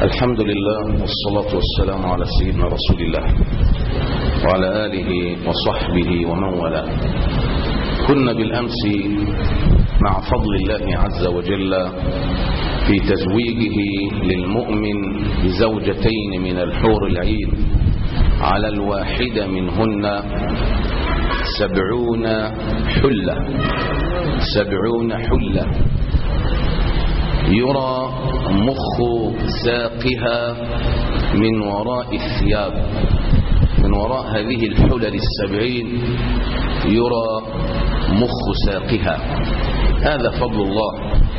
الحمد لله والصلاة والسلام على سيدنا رسول الله وعلى آله وصحبه ومن والاه كنا بالأمس مع فضل الله عز وجل في تزويجه للمؤمن بزوجتين من الحور العين على الواحدة منهن سبعون حلة سبعون حلة يرى مخ ساقها من وراء الثياب من وراء هذه الحلل السبعين يرى مخ ساقها هذا فضل الله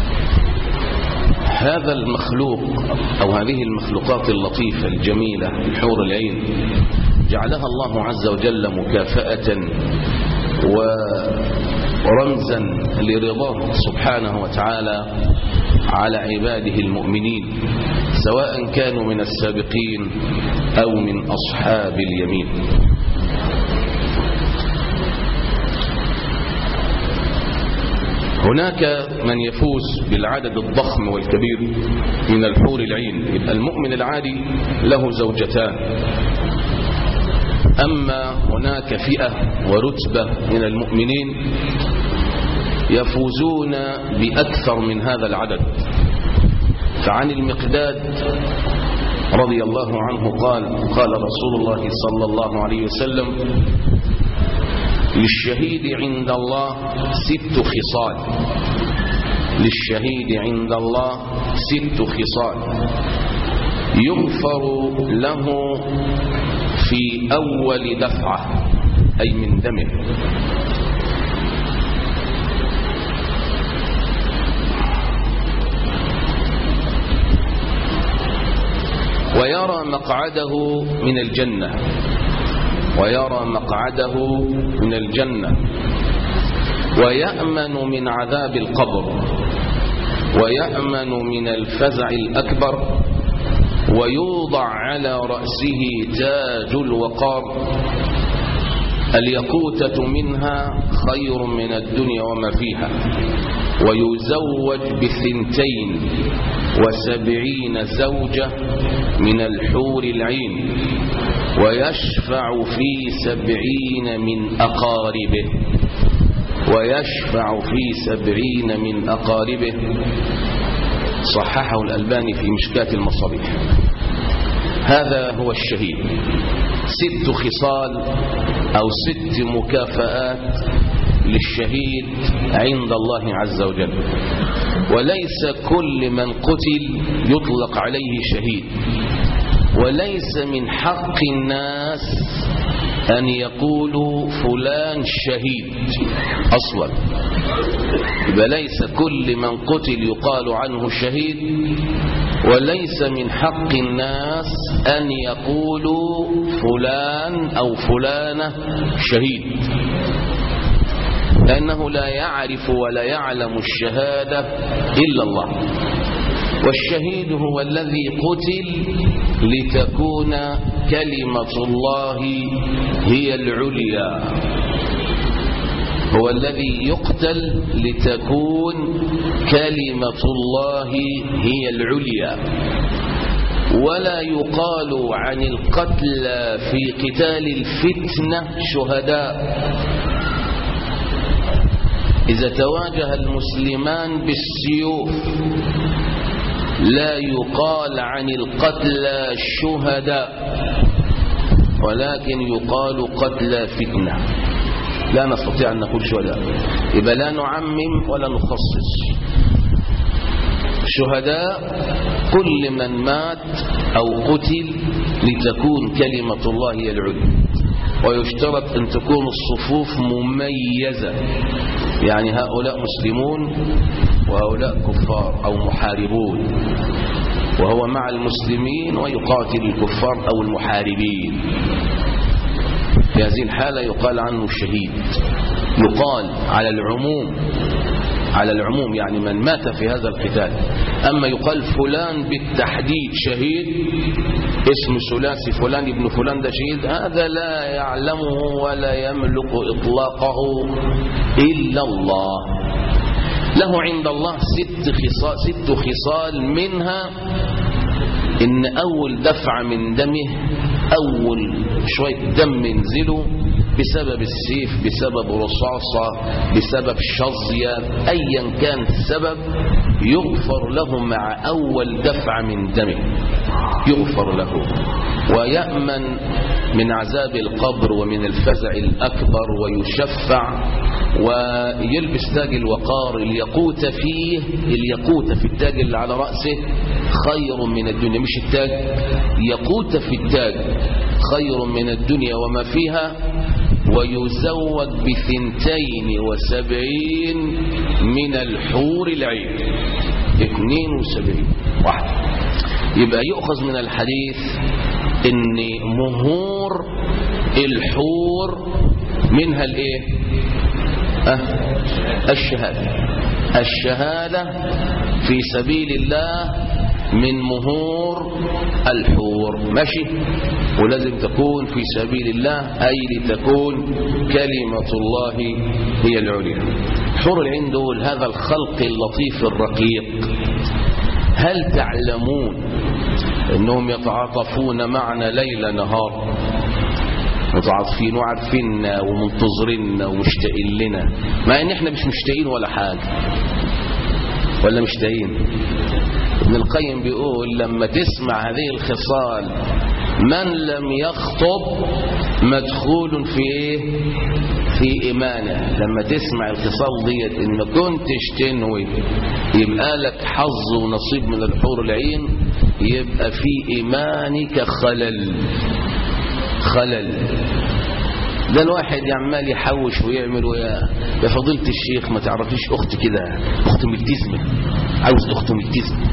هذا المخلوق أو هذه المخلوقات اللطيفة الجميلة الحور العين جعلها الله عز وجل مكافأة ورمزا لرضاه سبحانه وتعالى على عباده المؤمنين سواء كانوا من السابقين أو من أصحاب اليمين هناك من يفوز بالعدد الضخم والكبير من الحور العين يبقى المؤمن العادي له زوجتان أما هناك فئة ورتبة من المؤمنين يفوزون بأكثر من هذا العدد فعن المقداد رضي الله عنه قال قال رسول الله صلى الله عليه وسلم للشهيد عند الله ست خصال للشهيد عند الله ست خصال يغفر له في أول دفعة أي من دمه ويرى مقعده من الجنة ويرى مقعده من الجنة ويأمن من عذاب القبر ويأمن من الفزع الأكبر ويوضع على رأسه تاج الوقار اليقوتة منها خير من الدنيا وما فيها ويزوج بثنتين وسبعين زوجة من الحور العين ويشفع في سبعين من أقاربه ويشفع في سبعين من أقاربه صححه الألباني في مشكاة المصابيح هذا هو الشهيد ست خصال أو ست مكافآت للشهيد عند الله عز وجل وليس كل من قتل يطلق عليه شهيد وليس من حق الناس أن يقولوا فلان شهيد أصلا يبقى ليس كل من قتل يقال عنه شهيد وليس من حق الناس أن يقولوا فلان أو فلانة شهيد لأنه لا يعرف ولا يعلم الشهادة إلا الله والشهيد هو الذي قتل لتكون كلمة الله هي العليا هو الذي يقتل لتكون كلمة الله هي العليا ولا يقال عن القتل في قتال الفتنة شهداء إذا تواجه المسلمان بالسيوف لا يقال عن القتلى شهداء ولكن يقال قتلى فتنة لا نستطيع أن نقول شهداء إذا لا نعمم ولا نخصص شهداء كل من مات أو قتل لتكون كلمة الله هي العلم ويشترط أن تكون الصفوف مميزة يعني هؤلاء مسلمون وهؤلاء كفار أو محاربون وهو مع المسلمين ويقاتل الكفار أو المحاربين في هذه الحالة يقال عنه الشهيد يقال على العموم على العموم يعني من مات في هذا القتال أما يقال فلان بالتحديد شهيد اسم ثلاثي فلان ابن فلان ده شهيد هذا لا يعلمه ولا يملك إطلاقه إلا الله له عند الله ست خصال, ست خصال منها ان اول دفع من دمه اول شوية دم ينزلوا بسبب السيف بسبب رصاصة بسبب شظية ايا كان السبب يغفر له مع اول دفع من دمه يغفر له ويأمن من عذاب القبر ومن الفزع الأكبر ويشفع ويلبس تاج الوقار اليقوت فيه اليقوت في التاج اللي على رأسه خير من الدنيا مش التاج يقوت في التاج خير من الدنيا وما فيها ويزوج بثنتين وسبعين من الحور العين اثنين وسبعين واحد يبقى يؤخذ من الحديث ان مهور الحور منها الايه أه الشهادة الشهادة في سبيل الله من مهور الحور ماشي ولازم تكون في سبيل الله أي لتكون كلمة الله هي العليا حور العين دول هذا الخلق اللطيف الرقيق هل تعلمون انهم يتعاطفون معنا ليل نهار متعاطفين وعارفيننا ومنتظريننا ومشتاقين لنا مع ان احنا مش مشتاقين ولا حاجه ولا مشتاقين ابن القيم بيقول لما تسمع هذه الخصال من لم يخطب مدخول في ايه في ايمانه لما تسمع الخصال ديت ان ما كنتش تنوي يبقى لك حظ ونصيب من الحور العين يبقى في ايمانك خلل خلل ده الواحد عمال يحوش ويعمل ويا يا فضيلة الشيخ ما تعرفيش اخت كده اخت ملتزمة عاوز اخت ملتزمة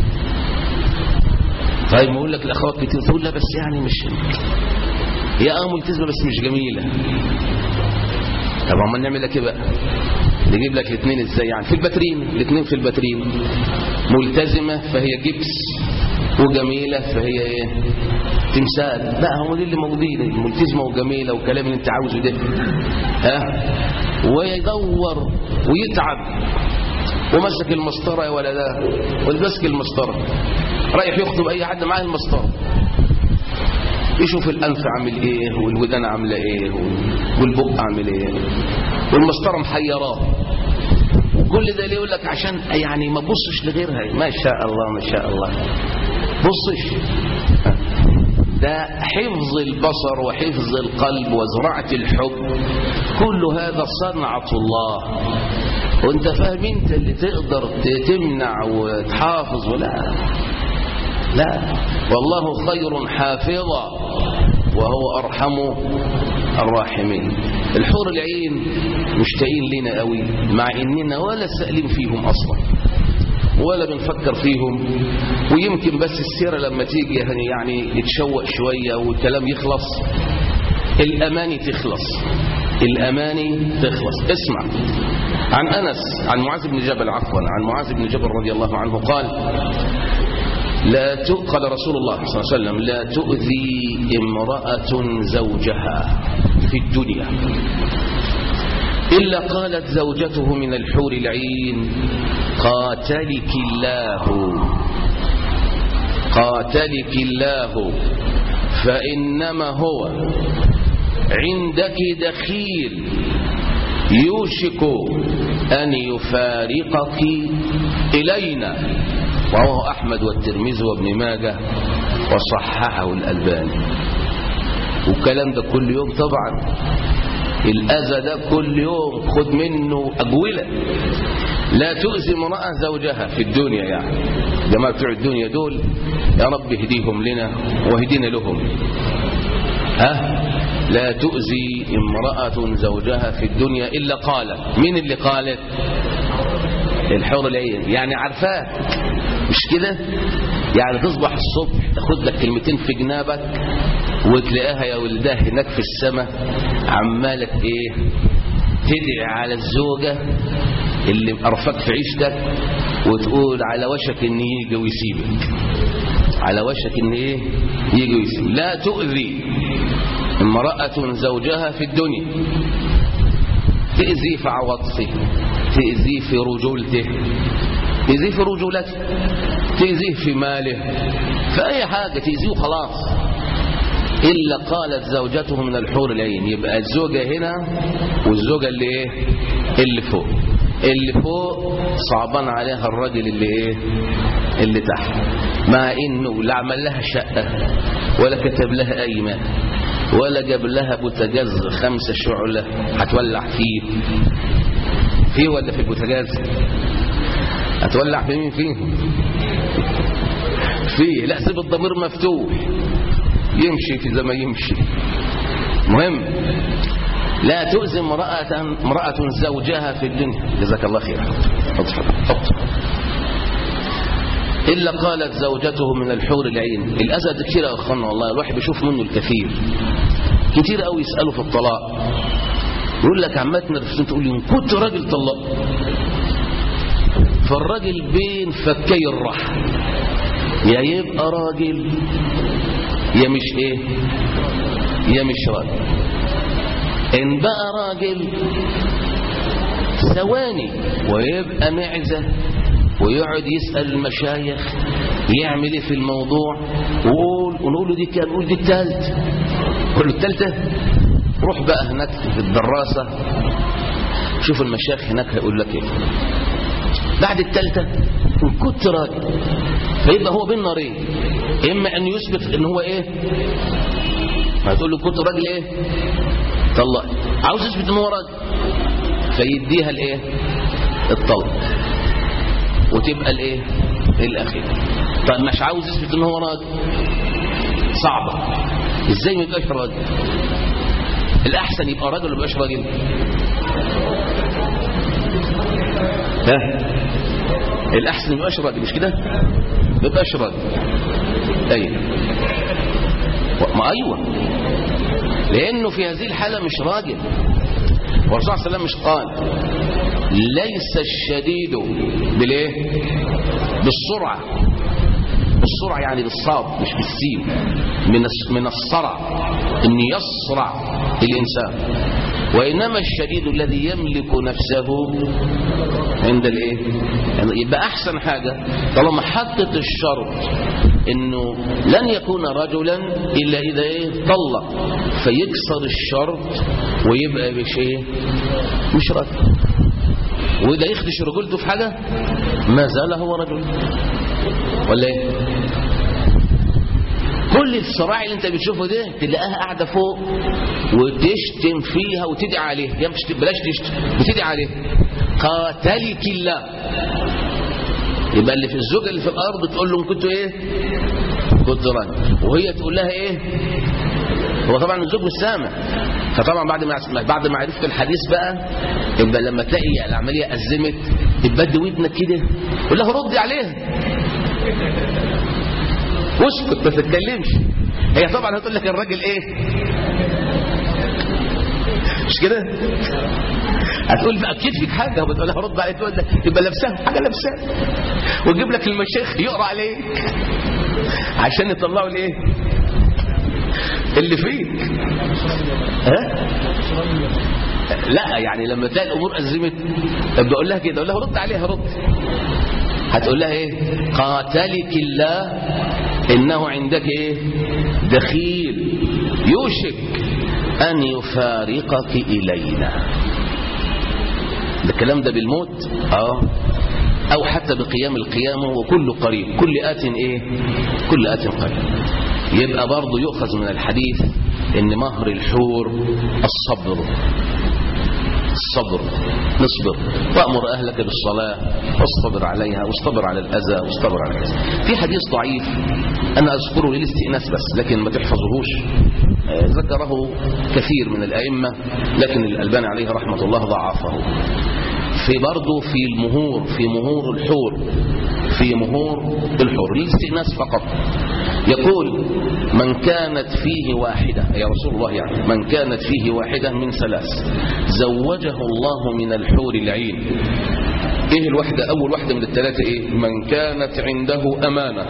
طيب يقول لك الاخوات كتير تقول لا بس يعني مش هي اه ملتزمة بس مش جميلة طب اما نعمل لك ايه بقى نجيب لك الاثنين ازاي يعني في الباترين الاثنين في الباترين ملتزمة فهي جبس وجميلة فهي ايه تمثال لا هم دي اللي موجودين الملتزمة وجميلة والكلام اللي انت عاوزه ده ها ويدور ويتعب ومسك المسطرة يا ولا ده والمسك المسطرة رايح يخطب اي حد معاه المسطرة يشوف الانف عامل ايه والودان عامله ايه والبق عامل ايه والمسطره محيراه وكل ده ليه يقول لك عشان يعني ما بصش لغيرها ما شاء الله ما شاء الله بصش ده حفظ البصر وحفظ القلب وزراعة الحب كل هذا صنعة الله وانت فاهم انت اللي تقدر تمنع وتحافظ ولا لا والله خير حافظا وهو أرحم الراحمين الحور العين مشتاقين لنا قوي مع اننا ولا سائلين فيهم اصلا ولا بنفكر فيهم ويمكن بس السيرة لما تيجي يعني, يعني يتشوق شوية والكلام يخلص الأماني تخلص الأماني تخلص اسمع عن أنس عن معاذ بن جبل عفوا عن معاذ بن جبل رضي الله عنه قال لا قال رسول الله صلى الله عليه وسلم لا تؤذي امرأة زوجها في الدنيا إلا قالت زوجته من الحور العين قاتلك الله قاتلك الله فإنما هو عندك دخيل يوشك أن يفارقك إلينا رواه أحمد والترمذي وابن ماجه وصححه الألباني والكلام ده كل يوم طبعا الأذى ده كل يوم خد منه أجولة لا تؤذي امرأة زوجها في الدنيا يعني جماعة بتوع الدنيا دول يا رب اهديهم لنا واهدينا لهم ها لا تؤذي امرأة زوجها في الدنيا إلا قالت مين اللي قالت الحور العين يعني عارفاه مش كده يعني تصبح الصبح تاخد لك كلمتين في جنابك وتلاقيها يا ولداه هناك في السماء عمالة ايه تدعي على الزوجة اللي مقرفك في عيشتك وتقول على وشك ان يجي ويسيبك على وشك ان ايه يجي ويسيبك لا تؤذي امرأة زوجها في الدنيا تأذي في عواطفه تأذي في رجولته تأذيه في رجولته تأذيه في ماله في أي حاجة تأذيه خلاص إلا قالت زوجته من الحور العين يبقى الزوجة هنا والزوجة اللي إيه اللي فوق اللي فوق صعبان عليها الراجل اللي إيه اللي تحت مع إنه لا عمل لها شقة ولا كتب لها قايمة ولا جاب لها بوتاجاز خمسة شعلة هتولع فيه فيه ولا في البوتاجاز هتولع في مين فيهم فيه لا سيب الضمير مفتوح يمشي في زي ما يمشي مهم لا تؤذي امرأة, امرأة زوجها في الدنيا جزاك الله خير حط حط إلا قالت زوجته من الحور العين الأذى ده كتير يا أخوانا والله الواحد بيشوف منه الكثير كتير قوي يسألوا في الطلاق يقول لك عمتنا رفسين تقول لي كنت راجل طلق فالراجل بين فكي الرحم يا يبقى راجل يا مش ايه يا مش راجل ان بقى راجل ثواني ويبقى معزة ويقعد يسأل المشايخ يعمل ايه في الموضوع وقول ونقول له دي كام نقول دي التالت قول له التالتة روح بقى هناك في الدراسة شوف المشايخ هناك هيقول لك ايه بعد التالتة ان كنت راجل فيبقى هو بين نارين اما ان يثبت ان هو ايه هتقول له كنت راجل ايه طلق عاوز يثبت ان هو راجل فيديها الايه الطلق وتبقى الايه الاخير طيب مش عاوز يثبت ان هو راجل صعبه ازاي ما يبقاش راجل الاحسن يبقى راجل ولا ما يبقاش راجل ها الاحسن ما يبقاش راجل مش كده ما يبقاش راجل ايوه ما ايوه لانه في هذه الحاله مش راجل والرسول صلى الله عليه وسلم مش قال ليس الشديد بالايه بالسرعه بالسرعه يعني بالصاد مش بالسين من من الصرع ان يصرع الانسان وانما الشديد الذي يملك نفسه عند الايه يعني يبقى احسن حاجه طالما حطت الشرط انه لن يكون رجلا الا اذا ايه طلق فيكسر الشرط ويبقى مش ايه مش رجل واذا يخدش رجولته في حاجه ما زال هو رجل ولا ايه كل الصراع اللي انت بتشوفه ده تلاقيها قاعده فوق وتشتم فيها وتدعي عليها يا مش بلاش تشتم وتدعي عليها قاتلك الله يبقى اللي في الزوج اللي في الارض تقول لهم كنتوا ايه كنت راجل وهي تقول لها ايه هو طبعا الزوج مش سامع فطبعا بعد ما بعد ما عرفت الحديث بقى يبقى لما تلاقي العمليه ازمت تبدي ودنك كده قول لها ردي عليها واسكت ما تتكلمش هي طبعا هتقول لك الراجل ايه مش كده هتقول بقى اكيد فيك حاجه وبتقول لها رد عليك تقول لك يبقى لابسها حاجه لابسها ويجيب لك المشايخ يقرا عليك عشان يطلعوا الايه اللي فيك ها لا يعني لما تلاقي الامور ازمت بقول لها كده اقول لها رد عليها رد هتقول لها ايه قاتلك الله انه عندك ايه دخيل يوشك ان يفارقك الينا ده الكلام ده بالموت اه او حتى بقيام القيامه وكل قريب كل ات ايه كل ات قريب يبقى برضه يؤخذ من الحديث ان مهر الحور الصبر الصبر نصبر وأمر أهلك بالصلاة واصطبر عليها واصطبر على الأذى واصطبر على الأذى في حديث ضعيف أنا أذكره للاستئناس بس لكن ما تحفظهوش ذكره كثير من الأئمة لكن الألباني عليه رحمة الله ضعفه في برضه في المهور في مهور الحور في مهور الحور للاستئناس فقط يقول من كانت فيه واحدة يا رسول الله يعني من كانت فيه واحدة من ثلاث زوجه الله من الحور العين ايه الوحدة اول واحدة من الثلاثة ايه من كانت عنده امانة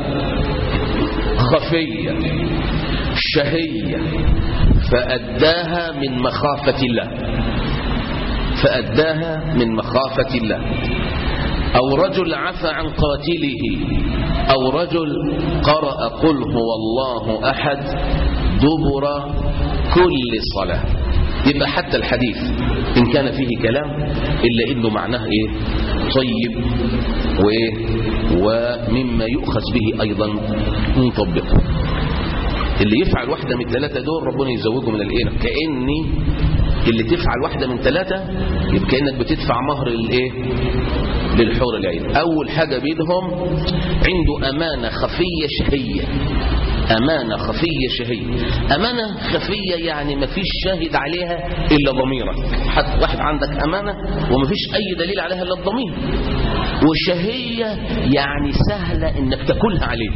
خفية شهية فأداها من مخافة الله فأداها من مخافة الله أو رجل عفى عن قاتله أو رجل قرأ قل هو الله أحد دبر كل صلاة يبقى حتى الحديث إن كان فيه كلام إلا إنه معناه إيه طيب وإيه ومما يؤخذ به أيضا نطبقه اللي يفعل واحدة من الثلاثة دول ربنا يزوجه من الإيه كأني اللي تفعل واحدة من ثلاثة يبقى كأنك بتدفع مهر الإيه للحور العين أول حاجة بيدهم عنده أمانة خفية شهية أمانة خفية شهية أمانة خفية يعني ما فيش شاهد عليها إلا ضميرك حتى واحد عندك أمانة وما فيش أي دليل عليها إلا الضمير وشهية يعني سهلة إنك تاكلها عليه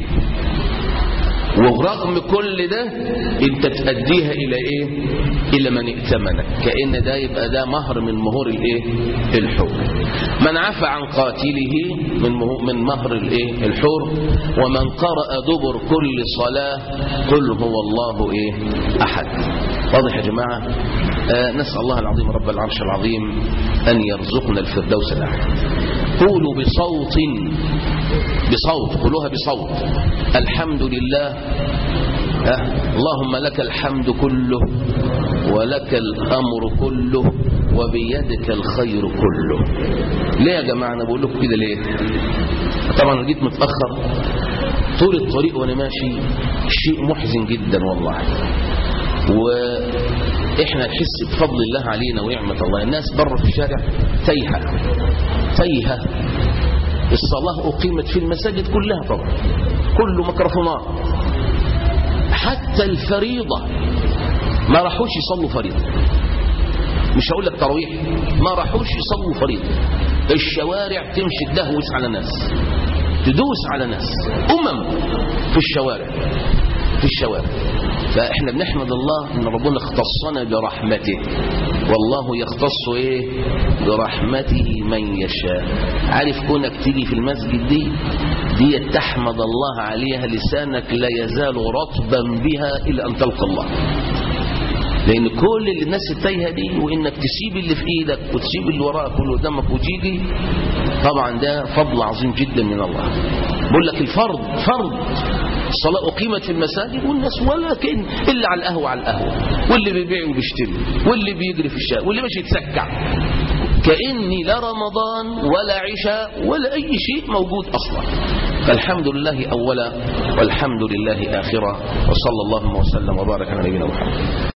ورغم كل ده انت تأديها الى ايه الى من ائتمنك كأن ده يبقى ده مهر من مهور الايه الحور من عفى عن قاتله من من مهر الايه الحور ومن قرأ دبر كل صلاة قل هو الله ايه احد واضح يا جماعة آه نسأل الله العظيم رب العرش العظيم ان يرزقنا الفردوس الاعلى قولوا بصوت بصوت قولوها بصوت الحمد لله أه اللهم لك الحمد كله ولك الأمر كله وبيدك الخير كله ليه يا جماعة أنا بقول لكم كده ليه طبعا أنا جيت متأخر طول الطريق وأنا ماشي شيء محزن جدا والله وإحنا نحس بفضل الله علينا ونعمة الله الناس بره في الشارع تايهة تايهة الصلاة أقيمت في المساجد كلها طبعا كله ميكروفونات حتى الفريضة ما راحوش يصلوا فريضة مش هقول لك تراويح ما راحوش يصلوا فريضة الشوارع تمشي تدهوس على ناس تدوس على ناس أمم في الشوارع في الشوارع فاحنا بنحمد الله ان ربنا اختصنا برحمته والله يختص ايه برحمته من يشاء عارف كونك تيجي في المسجد دي دي تحمد الله عليها لسانك لا يزال رطبا بها الى ان تلقى الله لان كل اللي الناس التايهه دي وانك تسيب اللي في ايدك وتسيب اللي وراك واللي قدامك وتيجي طبعا ده فضل عظيم جدا من الله بقول لك الفرض فرض الصلاة أقيمت في المساجد والناس ولكن اللي على القهوة على القهوة واللي بيبيع وبيشتري واللي بيجري في الشارع واللي ماشي يتسكع كأني لا رمضان ولا عشاء ولا أي شيء موجود أصلا فالحمد لله أولا والحمد لله آخرا وصلى الله وسلم وبارك على نبينا محمد